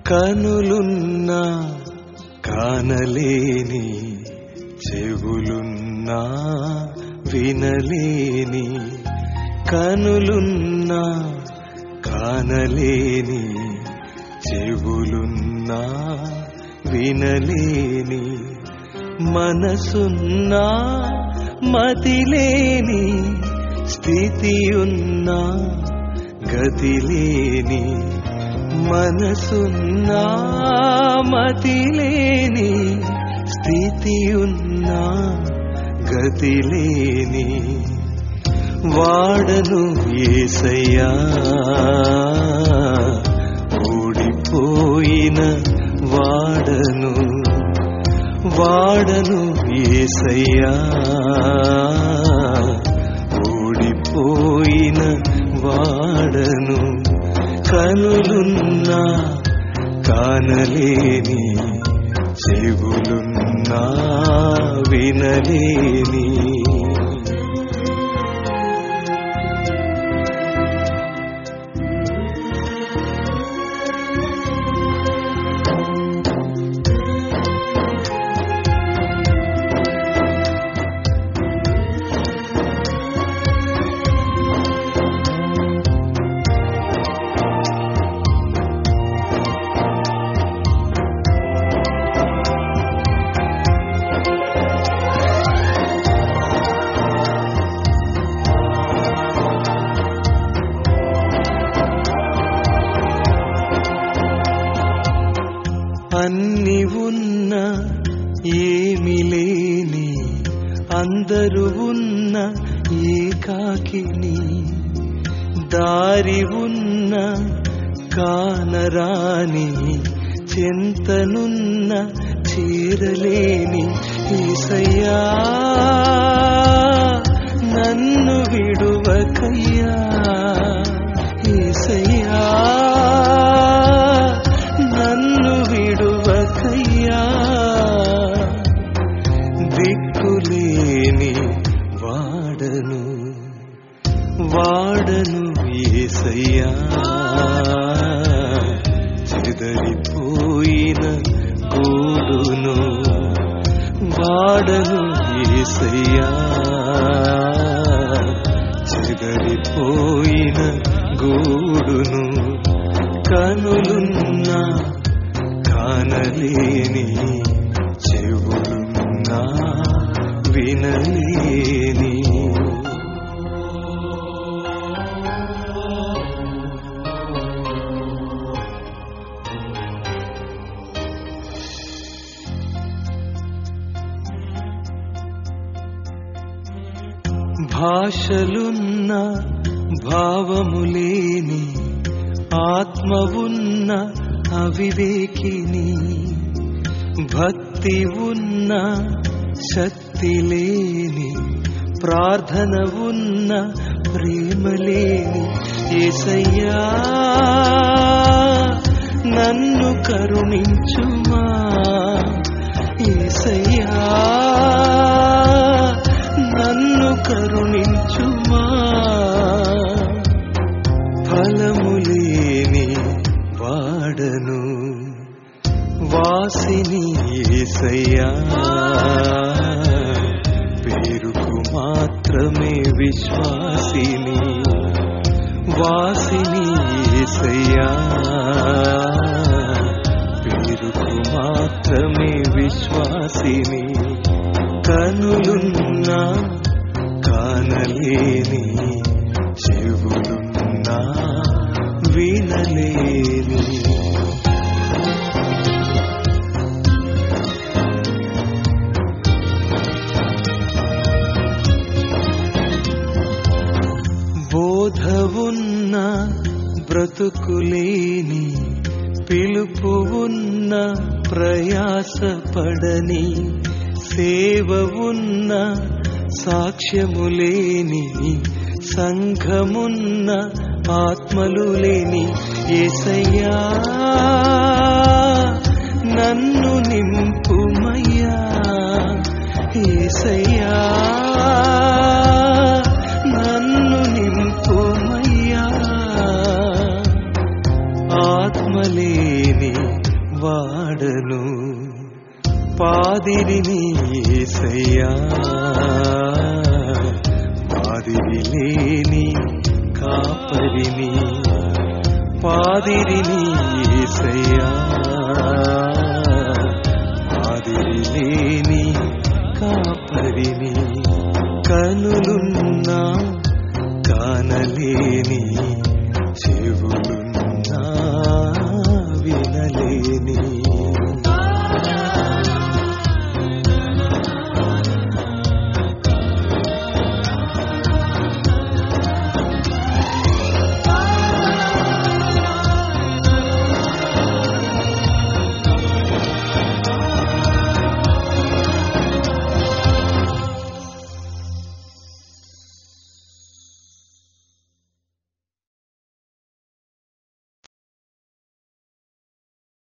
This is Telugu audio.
కనులున్నా కానలేని చెవులున్నా వినలేని కనులున్నా కానలేని చెవులున్నా వినలేని మనసున్నా మతిలేని స్థితి ఉన్నా గతిలేని మనసున్నా మతిలేని స్థితి ఉన్నా గతిలేని వాడను ఏసయ్యా ఓడిపోయిన వాడను వాడను ఏసయ్యా ఓడిపోయిన వాడను కనులున్నా కానలేని చెవులున్నా వినలేని అన్ని ఉన్న ఏమి లేని అందరూ ఉన్న ఏకాకిని దారి ఉన్న కానరాని చింతనున్న చేరలేని ఈసయ్యా నన్ను విడువకయ్యా ఈసయ్యా నన్ను విడువకయ్యా దిక్కులేని వాడను వాడను ఏసయ్యా చెదరిపోయిన గూడును వాడను ఏసయ్యా చెదరిపోయిన గూడును కనులున్నా కానలేని చెవులున్నా వినలేని భాషలున్న భావములేని ఆత్మ ఉన్న అవివేకిని భక్తి ఉన్న శక్తి లేని ప్రార్థన ఉన్న ప్రేమ లేని ఏసయ్యా నన్ను కరుణించుమా ఏసయ్యా నన్ను కరుణించుమా ఫలములేని వాడను వాసిని ఏసయ్యా పేరుకు మాత్రమే విశ్వాసిని వాసిని ఏసయ్యా పేరుకు మాత్రమే విశ్వాసిని కనులున్నా కానలేని చెవులున్నా వినలేని బోధ ఉన్న బ్రతుకులేని పిలుపు ఉన్న ప్రయాసపడని సేవ ఉన్న సాక్ష్యములేని సంఘమున్న ఆత్మలు లేని ఏసయ్యా నన్ను నింపుమయ్యా ఏసయ్యా నన్ను నింపుమయ్యా ఆత్మలేని వాడను పాదిరిని ఏసయ్యా పాదిరి లేని కాపరిని పాదిరిని ఏసయ్యా పాదిరి లేని కాపరిని